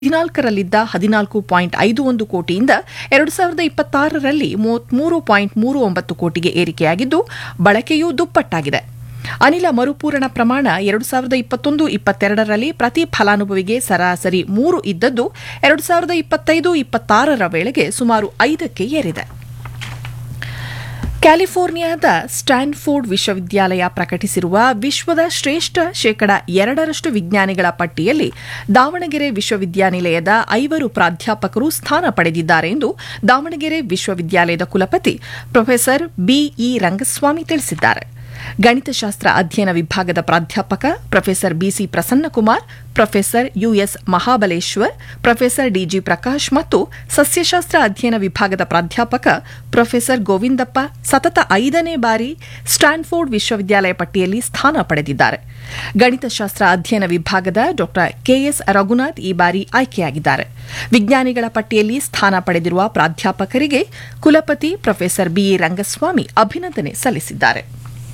ಹದಿನಾಲ್ಕರಲ್ಲಿದ್ದ ಹದಿನಾಲ್ಕು ಪಾಯಿಂಟ್ ಐದು ಒಂದು ಕೋಟಿಯಿಂದ ಎರಡು ಸಾವಿರದ ಇಪ್ಪತ್ತಾರರಲ್ಲಿ ಮೂವತ್ಮೂರು ಪಾಯಿಂಟ್ ಮೂರು ಒಂಬತ್ತು ಕೋಟಿಗೆ ಏರಿಕೆಯಾಗಿದ್ದು ಬಳಕೆಯೂ ದುಪ್ಪಟ್ಟಾಗಿದೆ ಅನಿಲ ಮರುಪೂರಣ ಪ್ರಮಾಣ ಎರಡು ಸಾವಿರದ ಇಪ್ಪತ್ತೊಂದು ಇಪ್ಪತ್ತೆರಡರಲ್ಲಿ ಪ್ರತಿ ಫಲಾನುಭವಿಗೆ ಸರಾಸರಿ ಮೂರು ಇದ್ದದ್ದು ಎರಡು ಸಾವಿರದ ಇಪ್ಪತ್ತೈದು ಇಪ್ಪತ್ತಾರರ ವೇಳೆಗೆ ಸುಮಾರು ಐದಕ್ಕೆ ಏರಿದೆ ಕ್ಯಾಲಿಫೋರ್ನಿಯಾದ ಸ್ಟ್ಯಾನ್ಫೋರ್ಡ್ ವಿಶ್ವವಿದ್ಯಾಲಯ ಪ್ರಕಟಿಸಿರುವ ವಿಶ್ವದ ಶ್ರೇಷ್ಠ ಶೇಕಡ ಎರಡರಷ್ಟು ವಿಜ್ಞಾನಿಗಳ ಪಟ್ಟಿಯಲ್ಲಿ ದಾವಣಗೆರೆ ವಿಶ್ವವಿದ್ಯಾನಿಲಯದ ಐವರು ಪ್ರಾಧ್ಯಾಪಕರು ಸ್ಥಾನ ಪಡೆದಿದ್ದಾರೆ ಎಂದು ದಾವಣಗೆರೆ ವಿಶ್ವವಿದ್ಯಾಲಯದ ಕುಲಪತಿ ಪ್ರೊಫೆಸರ್ ಬಿಇ ರಂಗಸ್ವಾಮಿ ತಿಳಿಸಿದ್ದಾರೆ ಗಣಿತಶಾಸ್ತ್ರ ಅಧ್ಯಯನ ವಿಭಾಗದ ಪ್ರಾಧ್ಯಾಪಕ professor B C Prasannakumar professor U S Mahabaleshwar professor D G Prakash ಮತ್ತು ಸಸ್ಯಶಾಸ್ತ್ರ ಅಧ್ಯಯನ ವಿಭಾಗದ ಪ್ರಾಧ್ಯಾಪಕ ಪ್ರೊಫೆಸರ್ ಗೋವಿಂದಪ್ಪ ಸತತ ಐದನೇ ಬಾರಿ ಸ್ಟ್ಯಾನ್ಫೋರ್ಡ್ ವಿಶ್ವವಿದ್ಯಾಲಯ ಪಟ್ಟಿಯಲ್ಲಿ ಸ್ಥಾನ ಪಡೆದಿದ್ದಾರೆ ಗಣಿತಶಾಸ್ತ್ರ ಅಧ್ಯಯನ ವಿಭಾಗದ ಡಾ ಕೆಎಸ್ ರಘುನಾಥ್ ಈ ಬಾರಿ ಆಯ್ಕೆಯಾಗಿದ್ದಾರೆ ವಿಜ್ಞಾನಿಗಳ ಪಟ್ಟಿಯಲ್ಲಿ ಸ್ಥಾನ ಪಡೆದಿರುವ ಪ್ರಾಧ್ಯಾಪಕರಿಗೆ ಕುಲಪತಿ ಪ್ರೊಫೆಸರ್ ಬಿಇ ರಂಗಸ್ವಾಮಿ ಅಭಿನಂದನೆ ಸಲ್ಲಿಸಿದ್ದಾರೆ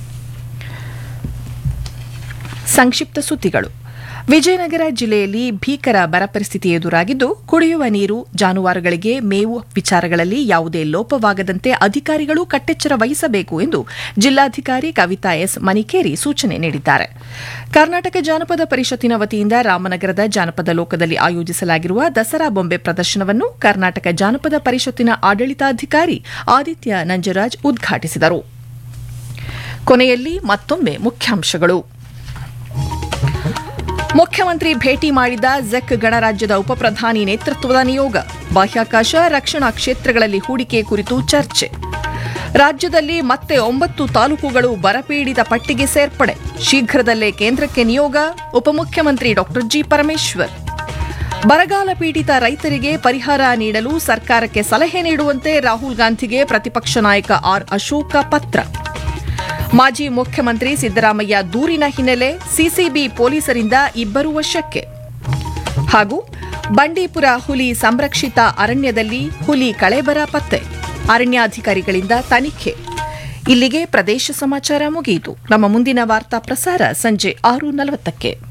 ಸಂಕ್ಷಿಪ್ತ ಸುದ್ದಿಗಳು ವಿಜಯನಗರ ಜಿಲ್ಲೆಯಲ್ಲಿ ಭೀಕರ ಬರ ಪರಿಸ್ಥಿತಿ ಎದುರಾಗಿದ್ದು ಕುಡಿಯುವ ನೀರು ಜಾನುವಾರುಗಳಿಗೆ ಮೇವು ವಿಚಾರಗಳಲ್ಲಿ ಯಾವುದೇ ಲೋಪವಾಗದಂತೆ ಅಧಿಕಾರಿಗಳು ಕಟ್ಟೆಚ್ಚರ ವಹಿಸಬೇಕು ಎಂದು ಜಿಲ್ಲಾಧಿಕಾರಿ ಕವಿತಾ ಎಸ್ ಮನಿಕೇರಿ ಸೂಚನೆ ನೀಡಿದ್ದಾರೆ ಕರ್ನಾಟಕ ಜಾನಪದ ಪರಿಷತ್ತಿನ ವತಿಯಿಂದ ರಾಮನಗರದ ಜಾನಪದ ಲೋಕದಲ್ಲಿ ಆಯೋಜಿಸಲಾಗಿರುವ ದಸರಾ ಬೊಂಬೆ ಪ್ರದರ್ಶನವನ್ನು ಕರ್ನಾಟಕ ಜಾನಪದ ಪರಿಷತ್ತಿನ ಆಡಳಿತಾಧಿಕಾರಿ ಆದಿತ್ಯ ನಂಜರಾಜ್ ಉದ್ಘಾಟಿಸಿದರು ಕೊನೆಯಲ್ಲಿ ಮತ್ತೊಮ್ಮೆ ಮುಖ್ಯಾಂಶಗಳು ಮುಖ್ಯಮಂತ್ರಿ ಭೇಟಿ ಮಾಡಿದ ಜೆಕ್ ಗಣರಾಜ್ಯದ ಉಪಪ್ರಧಾನಿ ನೇತೃತ್ವದ ನಿಯೋಗ ಬಾಹ್ಯಾಕಾಶ ರಕ್ಷಣಾ ಕ್ಷೇತ್ರಗಳಲ್ಲಿ ಹೂಡಿಕೆ ಕುರಿತು ಚರ್ಚೆ ರಾಜ್ಯದಲ್ಲಿ ಮತ್ತೆ ಒಂಬತ್ತು ತಾಲೂಕುಗಳು ಬರಪೀಡಿತ ಪಟ್ಟಿಗೆ ಸೇರ್ಪಡೆ ಶೀಘ್ರದಲ್ಲೇ ಕೇಂದ್ರಕ್ಕೆ ನಿಯೋಗ ಉಪಮುಖ್ಯಮಂತ್ರಿ ಡಾ ಜಿ ಪರಮೇಶ್ವರ್ ಬರಗಾಲ ಪೀಡಿತ ರೈತರಿಗೆ ಪರಿಹಾರ ನೀಡಲು ಸರ್ಕಾರಕ್ಕೆ ಸಲಹೆ ನೀಡುವಂತೆ ರಾಹುಲ್ ಗಾಂಧಿಗೆ ಪ್ರತಿಪಕ್ಷ ನಾಯಕ ಆರ್ ಅಶೋಕ ಪತ್ರ ಮಾಜಿ ಮುಖ್ಯಮಂತ್ರಿ ಸಿದ್ದರಾಮಯ್ಯ ದೂರಿನ ಹಿನ್ನೆಲೆ ಸಿಸಿಬಿ ಪೊಲೀಸರಿಂದ ಇಬ್ಬರು ವಶಕ್ಕೆ ಹಾಗೂ ಬಂಡೀಪುರ ಹುಲಿ ಸಂರಕ್ಷಿತ ಅರಣ್ಯದಲ್ಲಿ ಹುಲಿ ಕಳೆಬರ ಪತ್ತೆ ಅರಣ್ಯಾಧಿಕಾರಿಗಳಿಂದ ತನಿಖೆ ಇಲ್ಲಿಗೆ ಪ್ರದೇಶ ಸಮಾಚಾರ ಮುಗಿಯಿತು ನಮ್ಮ ಮುಂದಿನ ವಾರ್ತಾ ಪ್ರಸಾರ ಸಂಜೆ ಆರು ನಲವತ್ತಕ್ಕೆ